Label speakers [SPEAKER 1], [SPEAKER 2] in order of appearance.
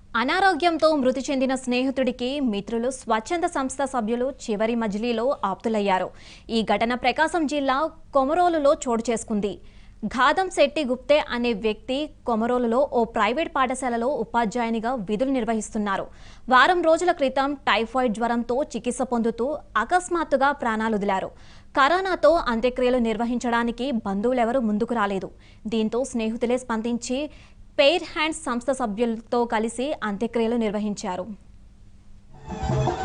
[SPEAKER 1] అనారోగ్యంతో మృతి చెందిన స్నేహితుడికి మిత్రులు స్వచ్ఛంద సంస్థ సభ్యులు చివరి మజిలీలో ఆప్తులయ్యారు ఈ ఘటన ప్రకాశం జిల్లా కొమరోలులో చోటు చేసుకుంది ఘాదం శెట్టి గుప్తే అనే వ్యక్తి కొమరోలులో ఓ ప్రైవేట్ పాఠశాలలో ఉపాధ్యాయునిగా విధులు నిర్వహిస్తున్నారు వారం రోజుల క్రితం టైఫాయిడ్ జ్వరంతో చికిత్స పొందుతూ అకస్మాత్తుగా ప్రాణాలుదిలారు కరోనాతో అంత్యక్రియలు నిర్వహించడానికి బంధువులెవరూ ముందుకు రాలేదు దీంతో స్నేహితులే స్పందించి పెయిర్ హ్యాండ్స్ సంస్థ సభ్యులతో కలిసి అంత్యక్రియలు నిర్వహించారు